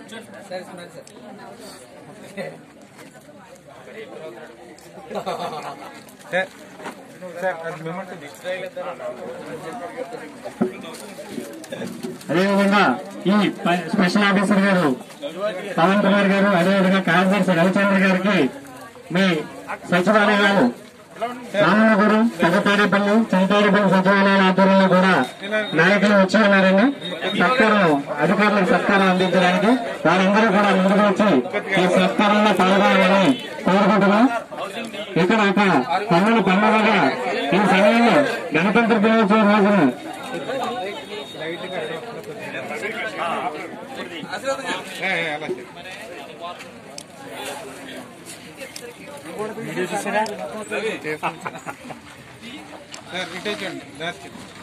sir sir అది మిమ్మల్ని అదేవిధంగా ఈ ప- స్పెషల్ ఆఫీసర్ గారు పవన్ కుమార్ గారు అదేవిధంగా కార్యదర్శి రవిచంద్ర గారికి మీ సచివాలయాలు రామనగరం పెద్దతాడేపల్లి చింతాడేపల్లి సచివాలయాల ఆధ్వర్యంలో కూడా నాయకులు వచ్చి ఉన్నారండి సత్కారం అధికారులకు సత్కారం అందించడానికి వారందరూ కూడా ముందుకు వచ్చి ఈ సత్కారంలో పాల్గొనాలని కోరుకుంటున్నాం ఇక్కడ ఒక పన్నుల పండుగగా ఈ సమయంలో గణతంత్ర దినోత్సవం రోజున అలా వీడియో చూసారా సార్ ఇటే చూడండి